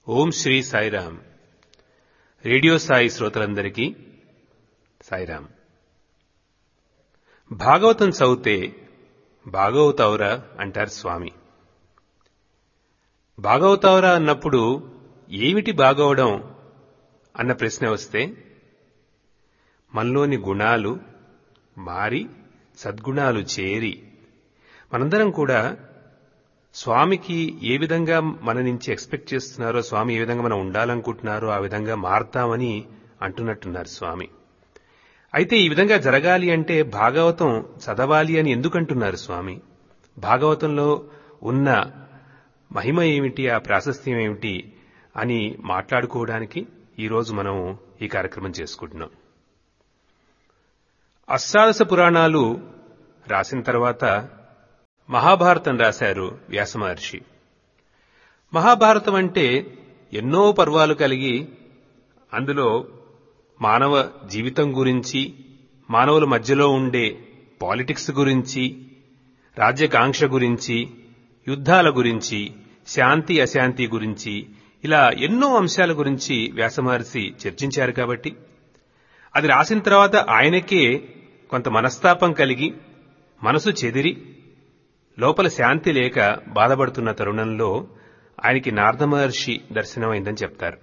ఓం Shri Sairam radio Sai శ్రోతలందరికీ సాయిరామ్ భాగవతం చదివితే భాగవతౌరా అంటారు స్వామి భాగవతౌరా అన్నప్పుడు ఏమిటి బాగవడం అన్న ప్రశ్న వస్తే మనలోని గుణాలు మారి సద్గుణాలు చేరి మనందరం కూడా స్వామికి ఏ విధంగా మన నుంచి ఎక్స్పెక్ట్ చేస్తున్నారో స్వామి ఏ విధంగా మనం ఉండాలనుకుంటున్నారో ఆ విధంగా మారతామని అంటున్నట్టున్నారు స్వామి అయితే ఈ విధంగా జరగాలి అంటే భాగవతం చదవాలి అని ఎందుకంటున్నారు స్వామి భాగవతంలో ఉన్న మహిమ ఏమిటి ఆ ప్రాశస్త్యం ఏమిటి అని మాట్లాడుకోవడానికి ఈరోజు మనం ఈ కార్యక్రమం చేసుకుంటున్నాం అష్టాదశ పురాణాలు రాసిన తర్వాత మహాభారతం రాశారు వ్యాస మహర్షి మహాభారతం అంటే ఎన్నో పర్వాలు కలిగి అందులో మానవ జీవితం గురించి మానవుల మధ్యలో ఉండే పాలిటిక్స్ గురించి రాజ్యకాంక్ష గురించి యుద్ధాల గురించి శాంతి అశాంతి గురించి ఇలా ఎన్నో అంశాల గురించి వ్యాసమహర్షి చర్చించారు కాబట్టి అది రాసిన తర్వాత ఆయనకే కొంత మనస్తాపం కలిగి మనసు చెదిరి లోపల శాంతి లేక బాధపడుతున్న తరుణంలో ఆయనకి నారద మహర్షి దర్శనమైందని చెప్తారు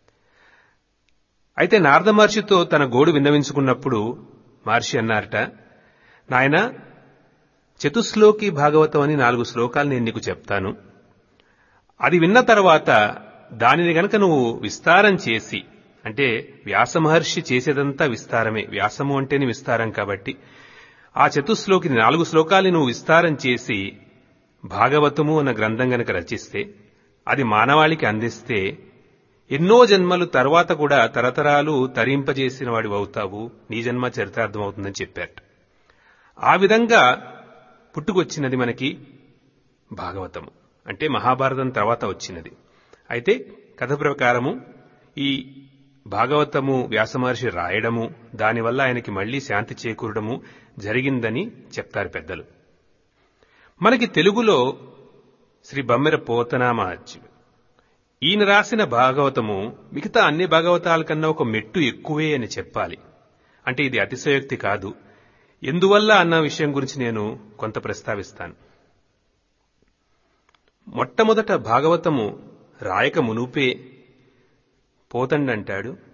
అయితే నారద మహర్షితో తన గోడు విన్నవించుకున్నప్పుడు మహర్షి అన్నారట నాయన చతుశ్లోకి భాగవతం అని నాలుగు శ్లోకాలు నేను నీకు చెప్తాను అది విన్న తర్వాత దానిని గనక నువ్వు విస్తారం చేసి అంటే వ్యాస మహర్షి చేసేదంతా విస్తారమే వ్యాసము అంటేనే విస్తారం కాబట్టి ఆ చతుశ్లోకి నాలుగు శ్లోకాలు నువ్వు విస్తారం చేసి భాగవతము అన్న గ్రంథం గనక రచిస్తే అది మానవాళికి అందిస్తే ఎన్నో జన్మలు తర్వాత కూడా తరతరాలు తరింపజేసిన వాడి అవుతావు నీ జన్మ చరితార్థం అవుతుందని చెప్పారు ఆ విధంగా పుట్టుకొచ్చినది మనకి భాగవతము అంటే మహాభారతం తర్వాత వచ్చినది అయితే కథ ప్రకారము ఈ భాగవతము వ్యాసమహర్షి రాయడము దానివల్ల ఆయనకి మళ్లీ శాంతి చేకూరడము జరిగిందని చెప్తారు పెద్దలు మనకి తెలుగులో శ్రీ బమ్మెర పోతనామాచ్యుడు ఈయన రాసిన భాగవతము మిగతా అన్ని భాగవతాల కన్నా ఒక మెట్టు ఎక్కువే అని చెప్పాలి అంటే ఇది అతిశయోక్తి కాదు ఎందువల్ల అన్న విషయం గురించి నేను కొంత ప్రస్తావిస్తాను మొట్టమొదట భాగవతము రాయక మునుపే పోతండంటాడు